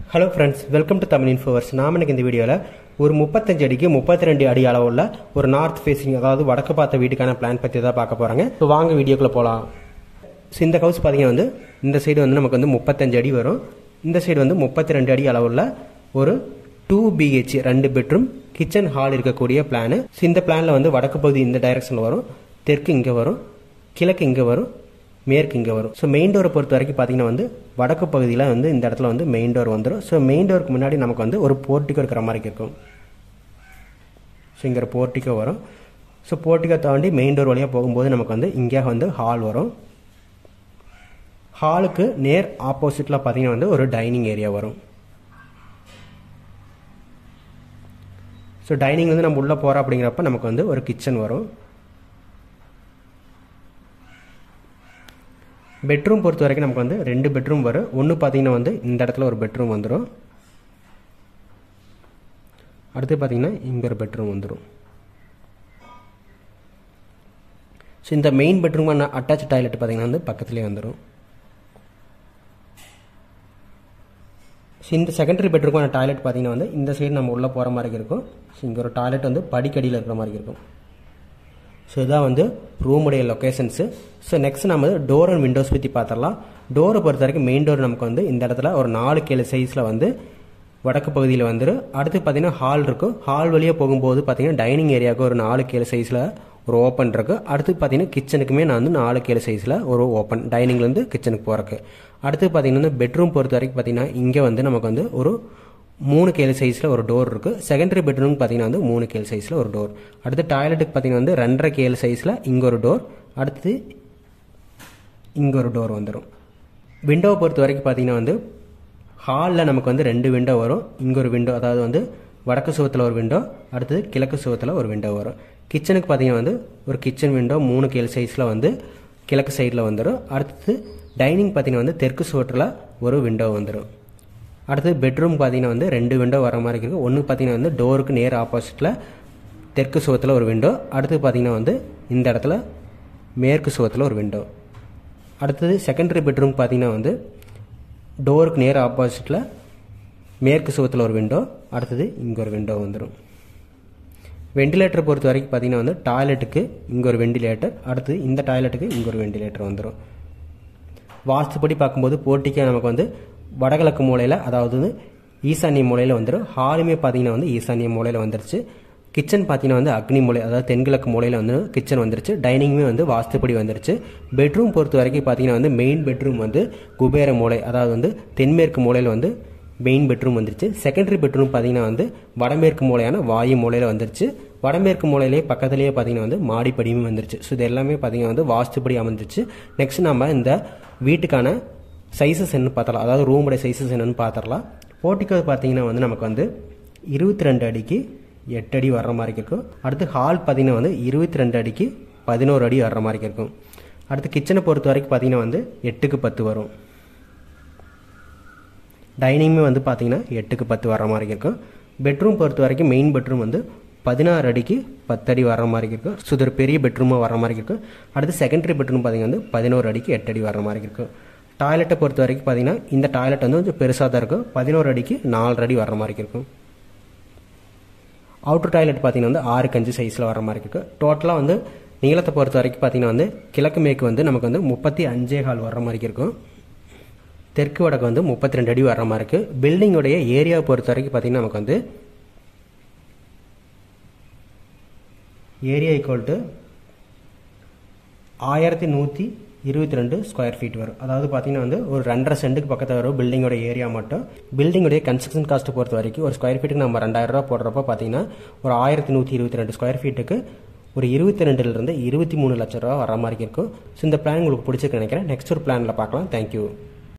hello friends welcome to Tamil Infoverse நாம இன்னைக்கு இந்த வீடியோவில் ஒரு முப்பத்தஞ்சு அடிக்கு முப்பத்தி ரெண்டு அடி அளவுள்ள ஒரு நார்த் ஃபேஸிங் அதாவது வடக்கு பார்த்த வீட்டுக்கான பிளான் பற்றி தான் பார்க்க போகிறாங்க ஸோ வாங்க வீடியோக்குள்ளே போகலாம் ஸோ இந்த ஹவுஸ் பார்த்தீங்கன்னா வந்து இந்த சைடு வந்து நமக்கு வந்து முப்பத்தஞ்சு அடி வரும் இந்த சைடு வந்து முப்பத்தி ரெண்டு அடி அளவுள்ள ஒரு டூ பிஹெச் ரெண்டு பெட்ரூம் கிச்சன் ஹால் இருக்கக்கூடிய பிளானு ஸோ இந்த பிளானில் வந்து வடக்கு பகுதி இந்த டைரக்ஷனில் வரும் தெற்கு இங்கே வரும் கிழக்கு இங்கே வரும் மேற்கு இங்கே வரும் ஸோ மெயின் டோரை பொறுத்த வரைக்கும் பார்த்தீங்கன்னா வந்து வடக்கு பகுதியில் வந்து இந்த இடத்துல வந்து மெயின் டோர் வந்துடும் ஸோ மெயின் டோருக்கு முன்னாடி நமக்கு வந்து ஒரு போர்ட்டிக்கோ இருக்கிற மாதிரி இருக்கும் ஸோ இங்கே ஒரு போர்ட்டிக்கோ வரும் ஸோ போர்ட்டிக்கோ தாண்டி மெயின் டோர் வழியாக போகும்போது நமக்கு வந்து இங்கே வந்து ஹால் வரும் ஹாலுக்கு நேர் ஆப்போசிட்டில் பார்த்தீங்கன்னா வந்து ஒரு டைனிங் ஏரியா வரும் ஸோ டைனிங் வந்து நம்ம உள்ளே போகிறோம் அப்படிங்கிறப்ப நமக்கு வந்து ஒரு கிச்சன் வரும் பெட்ரூம் பொறுத்த வரைக்கும் நமக்கு வந்து ரெண்டு பெட்ரூம் வரும் ஒன்று பார்த்தீங்கன்னா வந்து இந்த இடத்துல ஒரு பெட்ரூம் வந்துடும் அடுத்து பார்த்தீங்கன்னா இங்கே ஒரு பெட்ரூம் வந்துடும் ஸோ இந்த மெயின் பெட்ரூமான அட்டாச் டாய்லெட் பார்த்தீங்கன்னா வந்து பக்கத்துலேயே வந்துடும் ஸோ இந்த செகண்டரி பெட்ரூமான டாய்லெட் பார்த்தீங்கன்னா வந்து இந்த சைடு நம்ம உள்ளே போகிற மாதிரி இருக்கும் ஸோ இங்கே ஒரு டாய்லெட் வந்து படிக்கடியில் இருக்கிற மாதிரி இருக்கும் ஸோ இதான் வந்து ரூமுடைய லொக்கேஷன்ஸு ஸோ நெக்ஸ்ட் நம்ம டோர் அண்ட் விண்டோஸ் பற்றி பார்த்துடலாம் டோரை பொறுத்த வரைக்கும் மெயின் டோர் நமக்கு வந்து இந்த இடத்துல ஒரு நாலு கேளு சைஸில் வந்து வடக்கு பகுதியில் வந்துடும் அடுத்து பார்த்தீங்கன்னா ஹால் இருக்கும் ஹால் வழியாக போகும்போது பார்த்தீங்கன்னா டைனிங் ஏரியாவுக்கு ஒரு நாலு கேளு சைஸில் ஒரு ஓப்பன் இருக்குது அடுத்து பார்த்தீங்கன்னா கிச்சனுக்குமே நான் வந்து நாலு கேளு சைஸில் ஒரு ஓப்பன் டைனிங்லேருந்து கிச்சனுக்கு போகிறக்கு அடுத்து பார்த்தீங்கன்னா பெட்ரூம் பொறுத்த வரைக்கும் பார்த்தீங்கன்னா இங்கே வந்து நமக்கு வந்து ஒரு மூணு கேள் சைஸில் ஒரு டோர் இருக்குது செகண்டரி பெட்ரூம் பார்த்தீங்கன்னா வந்து மூணு கேள் சைஸில் ஒரு டோர் அடுத்து டாய்லெட்டுக்கு பார்த்தீங்கன்னா வந்து ரெண்டரை கேள் சைஸில் இங்கே ஒரு டோர் அடுத்து இங்கே ஒரு டோர் வந்துடும் விண்டோவை பொறுத்த வரைக்கும் பார்த்தீங்கன்னா வந்து ஹாலில் நமக்கு வந்து ரெண்டு விண்டோ வரும் இங்கே ஒரு விண்டோ அதாவது வந்து வடக்கு சுவத்தில் ஒரு விண்டோ அடுத்தது கிழக்கு சுவத்தில் ஒரு விண்டோ வரும் கிச்சனுக்கு பார்த்தீங்கன்னா வந்து ஒரு கிச்சன் விண்டோ மூணு கேள் சைஸில் வந்து கிழக்கு சைடில் வந்துடும் அடுத்தது டைனிங் பார்த்தீங்கன்னா வந்து தெற்கு சுவற்றில் ஒரு விண்டோ வந்துடும் அடுத்து பெட்ரூம் பார்த்தீங்கன்னா வந்து ரெண்டு விண்டோ வர மாதிரி இருக்குது ஒன்று பார்த்தீங்கன்னா வந்து டோருக்கு நேர் ஆப்போசிட்டில் தெற்கு சுவத்தில் ஒரு விண்டோ அடுத்து பார்த்தீங்கன்னா வந்து இந்த இடத்துல மேற்கு சுவத்தில் ஒரு விண்டோ அடுத்தது செகண்டரி பெட்ரூம் பார்த்தீங்கன்னா வந்து டோருக்கு நேர் ஆப்போசிட்டில் மேற்கு சுவத்தில் ஒரு விண்டோ அடுத்தது இங்கே ஒரு விண்டோ வந்துடும் வெண்டிலேட்டர் பொறுத்த வரைக்கும் பார்த்தீங்கன்னா வந்து டாய்லெட்டுக்கு இங்கே ஒரு வெண்டிலேட்டர் அடுத்து இந்த டாய்லெட்டுக்கு இங்கே ஒரு வெண்டிலேட்டர் வந்துடும் வாஸ்துப்படி பார்க்கும்போது போட்டிக்கே நமக்கு வந்து வடகிழக்கு மூலையில் அதாவது வந்து ஈசானிய மூலையில் வந்துடும் ஹாலுமே பார்த்தீங்கன்னா வந்து ஈசானிய மூலையில் வந்துருச்சு கிச்சன் பார்த்தீங்கன்னா வந்து அக்னி மூலை அதாவது தென்கிழக்கு மூலையில் வந்து கிச்சன் வந்துருச்சு டைனிங்குமே வந்து வாஸ்துப்படி வந்துருச்சு பெட்ரூம் பொறுத்த வரைக்கும் பார்த்தீங்கன்னா வந்து மெயின் பெட்ரூம் வந்து குபேர மூலை அதாவது வந்து தென்மேற்கு மூலையில் வந்து மெயின் பெட்ரூம் வந்துருச்சு செகண்டரி பெட்ரூம் பார்த்தீங்கன்னா வந்து வடமேற்கு மூலையான வாயு மூலையில் வந்துருச்சு வடமேற்கு மூலையிலேயே பக்கத்துலேயே பார்த்தீங்கன்னா வந்து மாடிப்படியும் வந்துருச்சு ஸோ இது எல்லாமே பார்த்தீங்கன்னா வந்து வாஸ்துப்படி அமைஞ்சிருச்சு நெக்ஸ்ட் நம்ம இந்த வீட்டுக்கான சைஸஸ் என்னன்னு பார்த்தலாம் அதாவது ரூமுடைய சைஸஸ் என்னன்னு பார்த்துடலாம் போர்ட்டிக்கோ பார்த்தீங்கன்னா வந்து நமக்கு வந்து இருபத்தி ரெண்டு அடிக்கு எட்டு அடி வர்ற மாதிரி இருக்கும் அடுத்து ஹால் பார்த்தீங்கன்னா வந்து இருபத்தி ரெண்டு அடிக்கு பதினோரு அடி வர்ற மாதிரி இருக்கும் அடுத்து கிச்சனை பொறுத்த வரைக்கும் பார்த்தீங்கன்னா வந்து எட்டுக்கு பத்து வரும் டைனிங்குமே வந்து பார்த்தீங்கன்னா எட்டுக்கு பத்து வர மாதிரி இருக்கும் பெட்ரூம் பொறுத்த வரைக்கும் மெயின் பெட்ரூம் வந்து பதினாறு அடிக்கு பத்து அடி வர மாதிரி இருக்கும் ஸோ இது ஒரு பெரிய பெட்ரூமாக வர மாதிரி இருக்கும் அடுத்து செகண்டரி பெட்ரூம் பார்த்தீங்கன்னா வந்து பதினோரு அடிக்கு எட்டு அடி வர மாதிரி இருக்கும் டாய்லெட்டை பொறுத்த வரைக்கும் பார்த்தீங்கன்னா இந்த டாய்லெட் வந்து கொஞ்சம் பெருசாக தான் இருக்கும் பதினோரு அடிக்கு நாலு அடி வர மாதிரி இருக்கும் அவுட்டர் டாய்லெட் பார்த்தீங்கன்னா வந்து ஆறு கஞ்சு சைஸில் வர மாதிரி இருக்கும் டோட்டலாக வந்து நீளத்தை பொறுத்த வரைக்கும் பார்த்தீங்கன்னா வந்து கிழக்கு மேற்கு வந்து நமக்கு வந்து முப்பத்தி அஞ்சே கால் வர மாதிரி இருக்கும் தெற்கு வடக்கு வந்து முப்பத்தி ரெண்டு அடி வர மாதிரி இருக்குது பில்டிங்கோடைய ஏரியாவை பொறுத்த வரைக்கும் பார்த்தீங்கன்னா நமக்கு வந்து ஏரியா ஈக்குவல் டு ஆயிரத்தி நூற்றி இருபத்தி ரெண்டு ஸ்கொயர் ஃபீட் வரும் அதாவது பார்த்தீங்கன்னா வந்து ஒரு ரெண்டரை சென்ட்டுக்கு பக்கத்தில் வரும் பில்டிங்கோட ஏரியா மட்டும் பில்டிங்கோடைய கன்ஸ்ட்ரக்ஷன் காஸ்ட் பொறுத்த வரைக்கும் ஒரு ஸ்கொயர் ஃபீட்டுக்கு நம்ம ரெண்டாயிரம் ரூபா போடுறப்ப பார்த்தீங்கன்னா ஒரு ஆயிரத்தி நூற்றி இருபத்தி ரெண்டு ஸ்கொயர் ஃபீட்டுக்கு ஒரு இருபத்தி ரெண்டுலேருந்து இருபத்தி மூணு லட்ச ரூபா வர மாதிரி இருக்கும் ஸோ இந்த பிளான் உங்களுக்கு பிடிச்சிருக்கு நினைக்கிறேன் நெக்ஸ்ட் ஒரு பிளானில் பார்க்கலாம் தேங்க்யூ